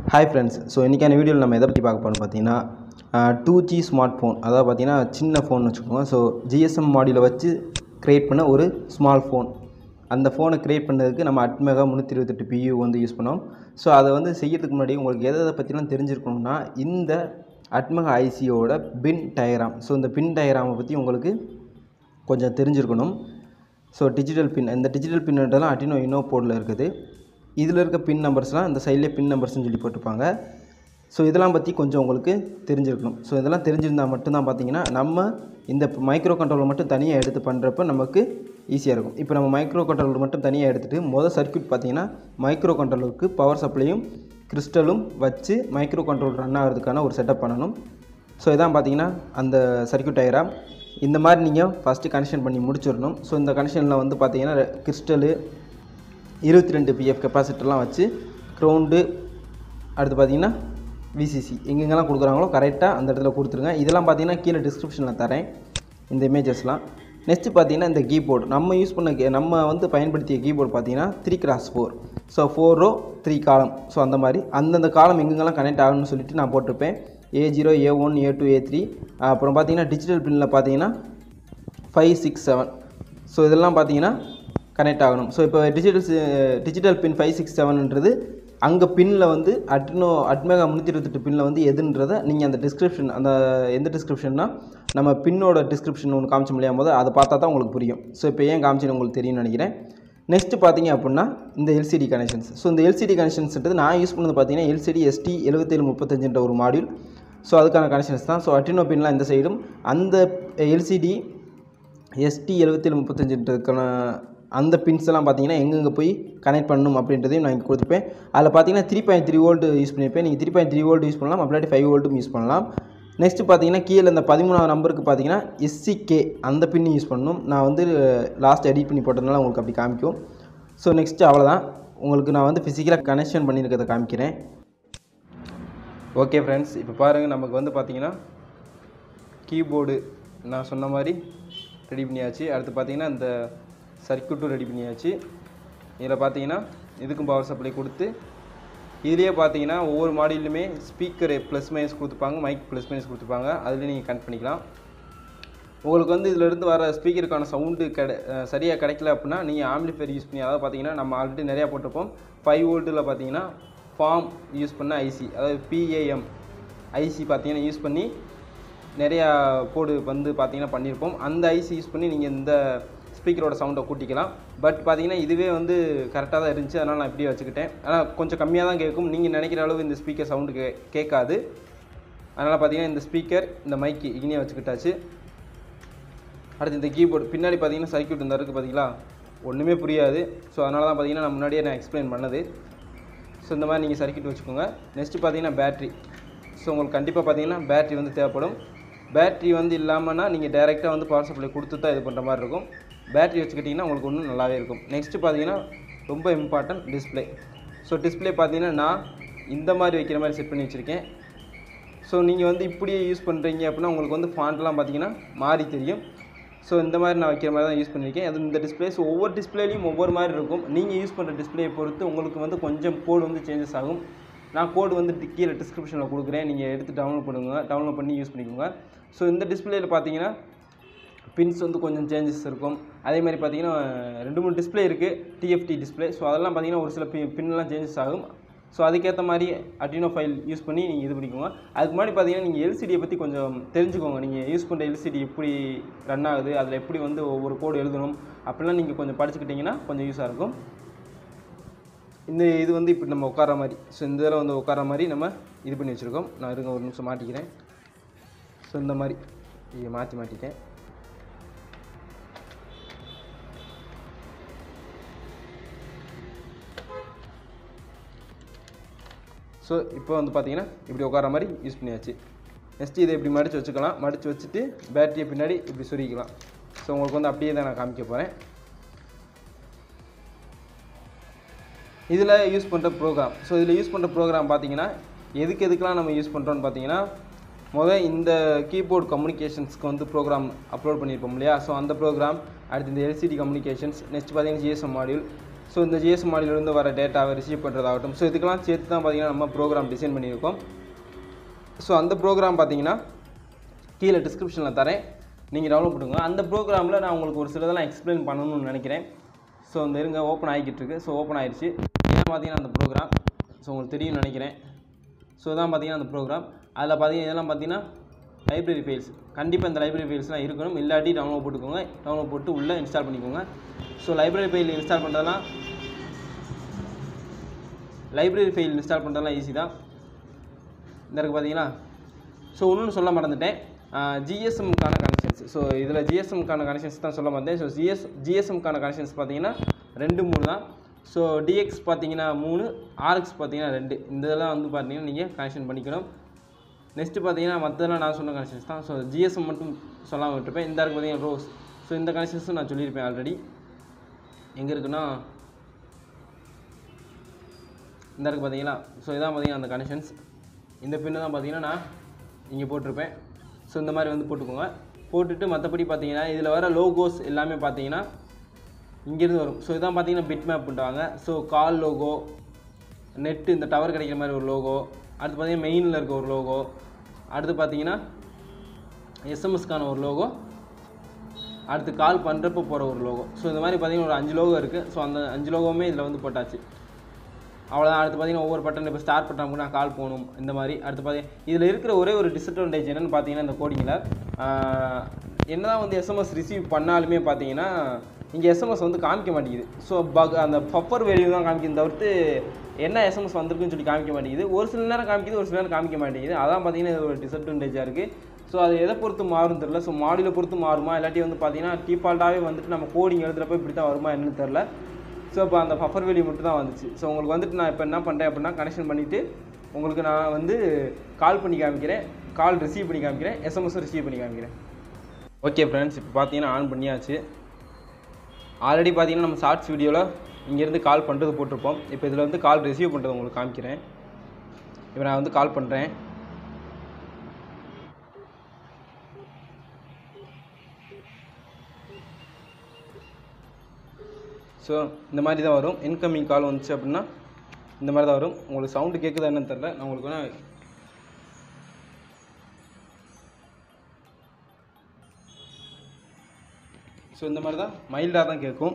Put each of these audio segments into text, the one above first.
hi friends so இன்றைக்கான வீடியோவில் நம்ம எதை பற்றி பார்க்க போகிறோம் பார்த்தீங்கன்னா டூ ஜி ஸ்மார்ட் ஃபோன் அதாவது பார்த்தீங்கன்னா சின்ன ஃபோன் வச்சுக்கோங்க ஸோ ஜிஎஸ்எம் மாடியில் வச்சு க்ரியேட் பண்ண ஒரு ஸ்மால் ஃபோன் அந்த ஃபோனை க்ரியேட் பண்ணதுக்கு நம்ம அட்மெகா முந்நூற்றி இருபத்தெட்டு பியூ வந்து யூஸ் பண்ணோம் ஸோ அதை வந்து செய்யறதுக்கு முன்னாடி உங்களுக்கு எதை எதை பற்றிலாம் தெரிஞ்சிருக்கணும்னா இந்த அட்மெகா ஐசியோட பின் டயராம் ஸோ இந்த பின் டயராமை பற்றி உங்களுக்கு கொஞ்சம் தெரிஞ்சிருக்கணும் ஸோ டிஜிட்டல் பின் இந்த டிஜிட்டல் பின்ன்றதெல்லாம் அட்டினோ இன்னோ போர்டில் இருக்குது இதில் இருக்க பின் நம்பர்ஸ்லாம் இந்த சைட்லேயே பின் நம்பர்ஸ்னு சொல்லி போட்டிருப்பாங்க ஸோ இதெல்லாம் பற்றி கொஞ்சம் உங்களுக்கு தெரிஞ்சிருக்கணும் ஸோ இதெல்லாம் தெரிஞ்சிருந்தால் மட்டும்தான் பார்த்தீங்கன்னா நம்ம இந்த மைக்ரோ கண்ட்ரோலர் மட்டும் தனியாக எடுத்து பண்ணுறப்ப நமக்கு ஈஸியாக இருக்கும் இப்போ நம்ம மைக்ரோ கண்ட்ரோலர் மட்டும் தனியாக எடுத்துகிட்டு மொதல் சர்க்யூட் பார்த்தீங்கன்னா மைக்ரோ கண்ட்ரோலருக்கு பவர் சப்ளையும் கிறிஸ்டலும் வச்சு மைக்ரோ கண்ட்ரோல் ரன் ஆகிறதுக்கான ஒரு செட்டப் பண்ணணும் ஸோ இதான் பார்த்தீங்கன்னா அந்த சர்க்யூட் டயராம் இந்த மாதிரி நீங்கள் ஃபஸ்ட்டு கனெக்ஷன் பண்ணி முடிச்சிடணும் ஸோ இந்த கனெக்ஷனில் வந்து பார்த்தீங்கன்னா கிறிஸ்டலு இருபத்தி ரெண்டு பிஎஃப் கெப்பாசிட்டர்லாம் வச்சு க்ரௌண்டு அடுத்து பார்த்தீங்கன்னா விசிசி எங்கெங்கெல்லாம் கொடுக்குறாங்களோ கரெக்டாக அந்த இடத்துல கொடுத்துருங்க இதெல்லாம் பார்த்தீங்கன்னா கீழே டிஸ்கிரிப்ஷனில் தரேன் இந்த இமேஜஸ்லாம் நெக்ஸ்ட்டு பார்த்தீங்கன்னா இந்த கீபோர்டு நம்ம யூஸ் பண்ண key- நம்ம வந்து பயன்படுத்திய கீபோர்டு பார்த்தீங்கன்னா three cross four so four row three column so அந்த மாதிரி அந்தந்த காலம் எங்கெங்கெல்லாம் கனெக்ட் ஆகணும்னு சொல்லிட்டு நான் போட்டிருப்பேன் A zero A one A two A three அப்புறம் பார்த்தீங்கன்னா டிஜிட்டல் பின்னில் பார்த்தீங்கன்னா ஃபைவ் சிக்ஸ் செவன் ஸோ இதெல்லாம் பார்த்தீங்கன்னா கனெக்ட் ஆகணும் ஸோ இப்போ digital digital pin five six செவன்ன்றது அங்கே பின்னில் வந்து அட்னோ அட்மேகா முந்நூற்றி இருபத்தெட்டு பின்னில் வந்து எதுன்றதை நீங்கள் அந்த டிஸ்கிரிப்ஷன் அந்த எந்த டிஸ்கிரிப்ஷன்னா நம்ம பின்னோட டிஸ்கிரிப்ஷன் ஒன்று காமிச்ச முடியாம போது அதை பார்த்தா தான் உங்களுக்கு புரியும் ஸோ இப்போ ஏன் காமிச்சுன்னு உங்களுக்கு தெரியும்னு நினைக்கிறேன் நெக்ஸ்ட்டு பார்த்தீங்க அப்படின்னா இந்த எல்சிடி கனெக்ஷன்ஸ் ஸோ இந்த எல்சிடி கனெக்ஷன்ஸ்ன்றது நான் யூஸ் பண்ணது பார்த்தீங்கன்னா எல்சிடி எஸ்டி எழுபத்தேழு முப்பத்தஞ்சுன்ற ஒரு மாடியூல் ஸோ அதுக்கான கனெக்ஷன்ஸ் தான் ஸோ அட்டினோ பின்லாம் இந்த சைடும் அந்த எல்சிடி எஸ்டி எழுபத்தேழு முப்பத்தஞ்சுன்றதுக்கான அந்த பின்ஸ் எல்லாம் பார்த்தீங்கன்னா எங்கெங்கே போய் கனெக்ட் பண்ணணும் அப்படின்றதையும் நான் இங்கே கொடுத்துருப்பேன் அதில் பார்த்தீங்கன்னா three point three volt use பண்ணியிருப்பேன் நீங்கள் three point three volt use பண்ணலாம் அப்படியே ஃபைவ் வோல்ட்டும் யூஸ் பண்ணலாம் நெக்ஸ்ட் பார்த்தீங்கன்னா கீழே இந்த பதிமூணாவது நம்பருக்கு பார்த்தீங்கன்னா எஸ்சிகே அந்த பின்னு யூஸ் பண்ணணும் நான் வந்து லாஸ்ட் எடிட் பண்ணி போட்டதுனால உங்களுக்கு அப்படி காமிக்கும் ஸோ நெக்ஸ்ட்டு அவ்வளோதான் உங்களுக்கு நான் வந்து ஃபிசிக்கலாக கனெக்ஷன் பண்ணியிருக்கிறத காமிக்கிறேன் ஓகே ஃப்ரெண்ட்ஸ் இப்போ பாருங்கள் நமக்கு வந்து பார்த்தீங்கன்னா கீபோர்டு நான் சொன்ன மாதிரி ரெடி பண்ணியாச்சு அடுத்து பார்த்தீங்கன்னா இந்த சர்க்யூட்டும் ரெடி பண்ணியாச்சு இதில் பார்த்தீங்கன்னா இதுக்கும் பவர் சப்ளை கொடுத்து இதுலேயே பார்த்தீங்கன்னா ஒவ்வொரு மாடியிலுமே ஸ்பீக்கர் ப்ளஸ் மைனஸ் கொடுத்துருப்பாங்க மைக் ப்ளஸ் மைனஸ் கொடுத்துருப்பாங்க அதுலேயே நீங்கள் கனெக்ட் பண்ணிக்கலாம் உங்களுக்கு வந்து இதிலிருந்து வர ஸ்பீக்கருக்கான சவுண்டு கிடை சரியாக கிடைக்கல அப்படின்னா நீங்கள் ஆம்பிளிஃபையர் யூஸ் பண்ணி அதாவது பார்த்தீங்கன்னா நம்ம ஆல்ரெடி நிறையா போட்டிருப்போம் ஃபைவ் வோல்ட்டில் பார்த்தீங்கன்னா ஃபார்ம் யூஸ் பண்ண ஐசி அதாவது பிஏஎம் ஐசி பார்த்தீங்கன்னா யூஸ் பண்ணி நிறையா போடு வந்து பார்த்தீங்கன்னா பண்ணியிருப்போம் அந்த ஐசி யூஸ் பண்ணி நீங்கள் இந்த ஸ்பீக்கரோட சவுண்டை கூட்டிக்கலாம் பட் பார்த்தீங்கன்னா இதுவே வந்து கரெக்டாக தான் இருந்துச்சு அதனால் நான் இப்படியே வச்சுக்கிட்டேன் ஆனால் கொஞ்சம் கம்மியாக தான் கேட்கும் நீங்கள் நினைக்கிற அளவு இந்த ஸ்பீக்கர் சவுண்டு கே கேட்காது அதனால் பார்த்தீங்கன்னா இந்த ஸ்பீக்கர் இந்த மைக்கு இங்கேயே வச்சுக்கிட்டாச்சு அடுத்து இந்த கீபோர்டு பின்னாடி பார்த்தீங்கன்னா சர்க்யூட் இந்த இருக்குது பார்த்தீங்களா ஒன்றுமே புரியாது ஸோ அதனால தான் பார்த்தீங்கன்னா நான் முன்னாடியே நான் எக்ஸ்பிளைன் பண்ணது ஸோ இந்த மாதிரி நீங்கள் சர்க்யூட் வச்சுக்கோங்க நெக்ஸ்ட்டு பார்த்தீங்கன்னா பேட்ரி ஸோ உங்களுக்கு கண்டிப்பாக பார்த்தீங்கன்னா பேட்ரி வந்து தேவைப்படும் பேட்ரி வந்து இல்லாமல்னா நீங்கள் டேரெக்டாக வந்து பவர் சப்ளை கொடுத்து தான் இது பண்ணுற மாதிரி இருக்கும் பேட்ரி வச்சுக்கிட்டிங்கன்னா உங்களுக்கு இன்னும் நல்லாவே இருக்கும் நெக்ஸ்ட்டு பார்த்தீங்கன்னா ரொம்ப இம்பார்ட்டன்ட் டிஸ்ப்ளே ஸோ டிஸ்ப்ளே பார்த்தீங்கன்னா நான் இந்த மாதிரி வைக்கிற மாதிரி செட் பண்ணி வச்சுருக்கேன் ஸோ நீங்கள் வந்து இப்படியே யூஸ் பண்ணுறீங்க அப்படின்னா உங்களுக்கு வந்து ஃபாண்ட்லாம் பார்த்தீங்கன்னா மாறி தெரியும் ஸோ இந்த மாதிரி நான் வைக்கிற மாதிரி தான் யூஸ் பண்ணியிருக்கேன் அது இந்த டிஸ்பிளே ஸோ ஒவ்வொரு டிஸ்பிளேலையும் ஒவ்வொரு மாதிரி இருக்கும் நீங்கள் யூஸ் பண்ணுற டிஸ்பிளேயை பொறுத்து உங்களுக்கு வந்து கொஞ்சம் கோடு வந்து சேஞ்சஸ் ஆகும் நான் கோடு வந்து டி- கீழே டிஸ்கிரிப்ஷனில் கொடுக்குறேன் நீங்கள் எடுத்து டவுன்லோட் பண்ணுங்க டவுன்லோட் பண்ணி யூஸ் பண்ணிக்கோங்க ஸோ இந்த டிஸ்பிளேயில் பார்த்தீங்கன்னா பின்ஸ் வந்து கொஞ்சம் சேஞ்சஸ் இருக்கும் அதே மாதிரி பார்த்தீங்கன்னா ரெண்டு மூணு டிஸ்ப்ளே இருக்குது டிஎஃப்டி டிஸ்ப்ளே ஸோ அதெல்லாம் பார்த்தீங்கன்னா ஒரு சில பி பின்லாம் சேஞ்சஸ் ஆகும் ஸோ அதுக்கேற்ற மாதிரி அட்டினோ ஃபைல் யூஸ் பண்ணி நீங்கள் இது பண்ணிக்கோங்க அதுக்கு முன்னாடி பார்த்தீங்கன்னா நீங்கள் எல்சிடியை பற்றி கொஞ்சம் தெரிஞ்சுக்கோங்க நீங்கள் யூஸ் பண்ணுற எல்சிடி எப்படி ரன் ஆகுது அதில் எப்படி வந்து ஒவ்வொரு கோடு எழுதணும் அப்படிலாம் நீங்கள் கொஞ்சம் படிச்சுக்கிட்டிங்கன்னா கொஞ்சம் யூஸாக இருக்கும் இந்த இது வந்து இப்படி நம்ம உட்கார மாதிரி ஸோ இந்த இதில் வந்து உட்கார மாதிரி நம்ம இது பண்ணி வச்சுருக்கோம் நான் இருங்க ஒரு நிமிஷம் மாட்டிக்கிறேன் ஸோ இந்த மாதிரி இதை மாற்றி மாட்டிட்டேன் ஸோ இப்போ வந்து பார்த்தீங்கன்னா இப்படி உட்கார மாதிரி யூஸ் பண்ணியாச்சு நெக்ஸ்ட் இதை இப்படி மடித்து வச்சுக்கலாம் மடித்து வச்சுட்டு பேட்டரியை பின்னாடி இப்படி சொருகிக்கலாம் ஸோ உங்களுக்கு வந்து அப்படியே தான் நான் காமிக்க போகிறேன் இதில் யூஸ் பண்ணுற ப்ரோக்ராம் ஸோ இதில் யூஸ் பண்ணுற ப்ரோக்ராம் பார்த்தீங்கன்னா எதுக்கு எதுக்கெலாம் நம்ம யூஸ் பண்ணுறோன்னு பார்த்தீங்கன்னா முதல் இந்த கீபோர்ட் கம்யூனிகேஷன்ஸ்க்கு வந்து ப்ரோக்ராம் அப்லோட் பண்ணியிருப்போம் இல்லையா ஸோ அந்த ப்ரோக்ராம் அடுத்து இந்த எல்சிடி கம்யூனிகேஷன்ஸ் நெக்ஸ்ட் பார்த்தீங்கன்னா ஜிஎஸ்எம் மாடியூல் ஸோ ஸோ இந்த ஜிஎஸ்எம் மாடியிலிருந்து வர டேட்டாவை ரிசீவ் பண்ணுறதாகட்டும் ஸோ இதுக்கெல்லாம் சேர்த்து தான் பார்த்தீங்கன்னா நம்ம ப்ரோக்ராம் டிசைன் பண்ணியிருக்கோம் ஸோ அந்த ப்ரோக்ராம் பார்த்தீங்கன்னா கீழே டிஸ்கிரிப்ஷனில் தரேன் நீங்கள் டவுன்லோட் பண்ணுங்க அந்த ப்ரோக்ராமில் நான் உங்களுக்கு ஒரு சிலதெல்லாம் எக்ஸ்பிளைன் பண்ணணும்னு நினைக்கிறேன் ஸோ இந்த இருங்க ஓப்பன் ஆகிக்கிட்டு இருக்கு ஸோ ஓப்பன் ஆயிடுச்சு இதான் பார்த்தீங்கன்னா அந்த ப்ரோக்ராம் ஸோ உங்களுக்கு தெரியும்னு நினைக்கிறேன் ஸோ இதான் பார்த்தீங்கன்னா அந்த ப்ரோக்ராம் அதில் பார்த்தீங்கன்னா இதெல்லாம் பார்த்தீங்கன்னா லைப்ரரி ஃபைல்ஸ் கண்டிப்பாக இந்த லைப்ரரி ஃபைல்ஸ்லாம் இருக்கணும் இல்லாட்டி டவுன்லோட் போட்டுக்கோங்க டவுன்லோட் போட்டு உள்ளே இன்ஸ்டால் பண்ணிக்கோங்க ஸோ லைப்ரரி ஃபைல் இன்ஸ்டால் பண்ணுறதெல்லாம் லைப்ரரி ஃபைல் இன்ஸ்டால் பண்ணுறதெல்லாம் ஈஸி தான் இந்த இருக்கு பார்த்தீங்களா ஸோ இன்னொன்று சொல்ல மறந்துட்டேன் ஜிஎஸ்எம்க்கான கனெக்ஷன்ஸ் ஸோ இதில் ஜிஎஸ்எம்க்கான கனெக்ஷன்ஸ் தான் சொல்ல மறந்தேன் ஸோ ஜிஎஸ் ஜிஎஸ்எம்க்கான கனெக்ஷன்ஸ் பார்த்தீங்கன்னா ரெண்டு மூணு தான் ஸோ டிஎக்ஸ் பார்த்தீங்கன்னா மூணு ஆர்எக்ஸ் பார்த்தீங்கன்னா ரெண்டு இந்த இதெல்லாம் வந்து பார்த்தீங்கன்னா நீங்கள் கனெக்ஷன் பண்ணிக்கணும் நெக்ஸ்ட்டு பார்த்தீங்கன்னா மற்றதெல்லாம் நான் சொன்ன கனெக்ஷன்ஸ் தான் ஸோ ஜிஎஸ்எம் மட்டும் சொல்லாமல் விட்டுருப்பேன் இந்த இருக்கு பார்த்தீங்கன்னா ரோஸ் ஸோ இந்த கனெக்ஷன்ஸும் நான் சொல்லியிருப்பேன் ஆல்ரெடி எங்கே இருக்குன்னா இந்த இருக்கு பார்த்தீங்களா ஸோ இதான் பார்த்தீங்கன்னா அந்த கனெக்ஷன்ஸ் இந்த பின்னு தான் பார்த்தீங்கன்னா நான் இங்கே போட்டிருப்பேன் ஸோ இந்த மாதிரி வந்து போட்டுக்கோங்க போட்டுட்டு மற்றபடி பார்த்தீங்கன்னா இதில் வர லோகோஸ் எல்லாமே பார்த்தீங்கன்னா இங்கேருந்து வரும் ஸோ இதான் பார்த்தீங்கன்னா பிட் மேப் பண்ணுவாங்க ஸோ கால் லோகோ நெட்டு இந்த டவர் கிடைக்கிற மாதிரி ஒரு லோகோ அடுத்து பார்த்தீங்கன்னா மெயினில் இருக்க ஒரு லோகோ அடுத்து பார்த்தீங்கன்னா எஸ்எம்எஸ்க்கான ஒரு லோகோ அடுத்து கால் பண்ணுறப்போ போகிற ஒரு லோகோ ஸோ இந்த மாதிரி பார்த்தீங்கன்னா ஒரு அஞ்சு லோகோ இருக்குது ஸோ அந்த அஞ்சு லோகோவுமே இதில் வந்து போட்டாச்சு அவ்வளோதான் அடுத்து பார்த்தீங்கன்னா ஒவ்வொரு பட்டன் இப்போ ஸ்டார்ட் பட்டன் கூட நான் கால் போகணும் இந்த மாதிரி அடுத்து பார்த்தீங்கன்னா இதில் இருக்கிற ஒரே ஒரு டிஸ்அட்வான்டேஜ் என்னென்னு பார்த்தீங்கன்னா இந்த கோடிங்கில் என்னதான் வந்து எஸ்எம்எஸ் ரிசீவ் பண்ணாலுமே பார்த்தீங்கன்னா இங்கே எஸ்எம்எஸ் வந்து காமிக்க மாட்டேங்குது ஸோ பக் அந்த பஃபர் வேல்யூ தான் காமிக்குது தவிர்த்து என்ன எஸ்எம்எஸ் வந்திருக்குன்னு சொல்லி காமிக்க மாட்டேங்குது ஒரு சில நேரம் காமிக்குது ஒரு சில நேரம் காமிக்க மாட்டேங்குது அதான் பார்த்தீங்கன்னா இது ஒரு டிஸ்அட்வான்டேஜாக இருக்குது ஸோ அது எதை பொறுத்து மாறும் தெரில ஸோ மாடியில் பொறுத்து மாறுமா இல்லாட்டி வந்து பார்த்தீங்கன்னா டிஃபால்ட்டாகவே வந்துட்டு நம்ம கோடிங் எழுதுறப்ப இப்படி தான் வருமா என்னன்னு தெரில ஸோ இப்போ அந்த பஃபர் வேல்யூ மட்டும் தான் வந்துச்சு ஸோ உங்களுக்கு வந்துட்டு நான் இப்போ என்ன பண்ணுறேன் அப்படின்னா கனெக்ஷன் பண்ணிவிட்டு உங்களுக்கு நான் வந்து கால் பண்ணி காமிக்கிறேன் கால் ரிசீவ் பண்ணி காமிக்கிறேன் எஸ்எம்எஸும் ரிசீவ் பண்ணி காமிக்கிறேன் ஓகே ஃப்ரெண்ட்ஸ் இப்போ பார்த்தீங்கன்னா ஆன் பண்ணியாச்சு ஆல்ரெடி பார்த்தீங்கன்னா நம்ம ஷார்ட்ஸ் வீடியோவில் இங்கேருந்து கால் பண்ணுறது போட்டிருப்போம் இப்போ இதில் வந்து கால் ரிசீவ் பண்ணுறது உங்களுக்கு காமிக்கிறேன் இப்போ நான் வந்து கால் பண்ணுறேன் ஸோ இந்த மாதிரி தான் வரும் இன்கமிங் கால் வந்துச்சு அப்படின்னா இந்த மாதிரி தான் வரும் உங்களுக்கு சவுண்டு கேட்குதா என்னன்னு தெரில நான் உங்களுக்கு வேணால் ஸோ இந்த மாதிரி தான் மைல்டாக தான் கேட்கும்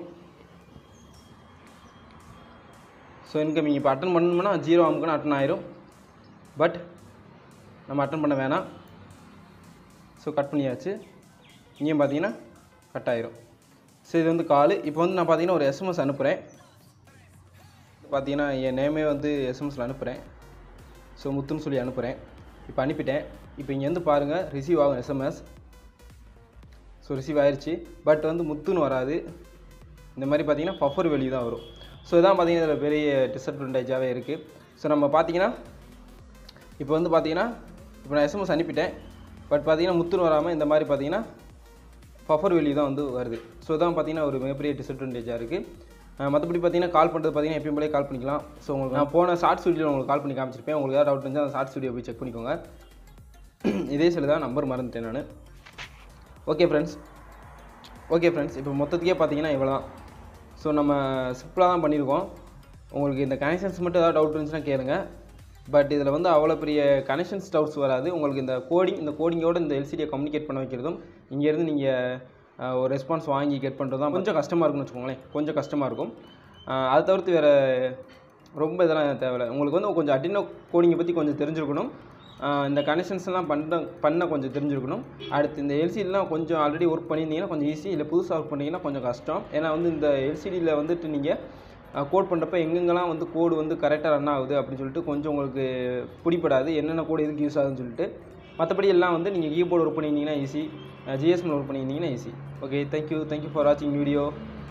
ஸோ இன்கமிங் இப்போ அட்டன் பண்ணணும்னா ஜீரோ அமுக்குனா அட்டன் ஆயிரும் பட் நம்ம அட்டன் பண்ண வேணாம் ஸோ கட் பண்ணியாச்சு இங்கேயும் பார்த்தீங்கன்னா கட் ஆயிரும் ஸோ இது வந்து கால் இப்போ வந்து நான் பார்த்தீங்கன்னா ஒரு எஸ்எம்எஸ் அனுப்புகிறேன் பார்த்தீங்கன்னா என் நேமே வந்து எஸ்எம்எஸில் அனுப்புகிறேன் ஸோ முத்துன்னு சொல்லி அனுப்புகிறேன் இப்போ அனுப்பிட்டேன் இப்போ இங்கேருந்து பாருங்கள் ரிசீவ் ஆகும் எஸ்எம்எஸ் ஸோ ரிசீவ் ஆயிடுச்சு பட் வந்து முத்துன்னு வராது இந்த மாதிரி பார்த்தீங்கன்னா பஃபர் வெளி தான் வரும் ஸோ இதான் பார்த்தீங்கன்னா இதில் பெரிய டிஸ்அட்வான்டேஜாகவே இருக்குது ஸோ நம்ம பார்த்தீங்கன்னா இப்போ வந்து பார்த்தீங்கன்னா இப்போ நான் எஸ்எம்எஸ் அனுப்பிட்டேன் பட் பார்த்தீங்கன்னா முத்துன்னு வராமல் இந்த மாதிரி பார்த்தீங்கன்னா பஃபர் வெளி தான் வந்து வருது ஸோ இதான் பார்த்தீங்கன்னா ஒரு மிகப்பெரிய டிஸ்அட்வான்டேஜாக இருக்குது மற்றபடி பார்த்தீங்கன்னா கால் பண்ணுறது பார்த்தீங்கன்னா எப்பயும் போலே கால் பண்ணிக்கலாம் ஸோ உங்களுக்கு நான் போன ஷார்ட்ஸ் வீடியோ உங்களுக்கு கால் பண்ணி காமிச்சிருப்பேன் உங்களுக்கு ஏதாவது டவுட் இருந்தால் அந்த ஷார்ட்ஸ் வீடியோ போய் செக் பண்ணிக்கோங்க இதே சில தான் நம்பர் மறந்துட்டேன் நான் ஓகே ஃப்ரெண்ட்ஸ் ஓகே ஃப்ரெண்ட்ஸ் இப்போ மொத்தத்துக்கே பார்த்தீங்கன்னா இவ்வளோ தான் ஸோ நம்ம சிம்பிளாக தான் பண்ணியிருக்கோம் உங்களுக்கு இந்த கனெக்ஷன்ஸ் மட்டும் ஏதாவது டவுட் இருந்துச்சுன்னா கேளுங்க பட் இதில் வந்து அவ்வளோ பெரிய கனெக்ஷன்ஸ் டவுட்ஸ் வராது உங்களுக்கு இந்த கோடிங் இந்த கோடிங்கோட இந்த எல்சிடியை கம்யூனிகேட் பண்ண வைக்கிறதும் இங்கேருந்து நீங்கள் ஒரு ரெஸ்பான்ஸ் வாங்கி கெட் பண்ணுறது தான் கொஞ்சம் கஷ்டமாக இருக்கும்னு வச்சுக்கோங்களேன் கொஞ்சம் கஷ்டமாக இருக்கும் அஹ் அதை தவிர்த்து வேறு ரொம்ப இதெல்லாம் தேவையில்லை உங்களுக்கு வந்து கொஞ்சம் அட்டினோ கோடிங்கை பற்றி கொஞ்சம் தெரிஞ்சிருக்கணும் அஹ் இந்த கனெக்ஷன்ஸ்லாம் பண்ண பண்ண கொஞ்சம் தெரிஞ்சிருக்கணும் அடுத்து இந்த எல்சிடிலாம் கொஞ்சம் ஆல்ரெடி ஒர்க் பண்ணியிருந்தீங்கன்னா கொஞ்சம் ஈஸி இல்லை புதுசாக ஒர்க் பண்ணிங்கன்னா கொஞ்சம் கஷ்டம் ஏன்னா வந்து இந்த எல்சிடியில் வந்துட்டு நீங்கள் கோட் பண்ணுறப்ப எங்கெங்கெல்லாம் வந்து கோடு வந்து கரெக்டாக ரன் ஆகுது அப்படின்னு சொல்லிட்டு கொஞ்சம் உங்களுக்கு பிடிப்படாது என்னென்ன கோடு எதுக்கு யூஸ் ஆகுதுன்னு சொல்லிட்டு மற்றபடி எல்லாம் வந்து நீங்கள் கீபோர்டு ஒர்க் பண்ணியிருந்தீங்கன்னா ஈஸி ஜிஎஸ்எம்ல ஒர்க் பண்ணியிருந்தீங்கன்னா easy okay thank you thank you for வாட்சிங் வீடியோ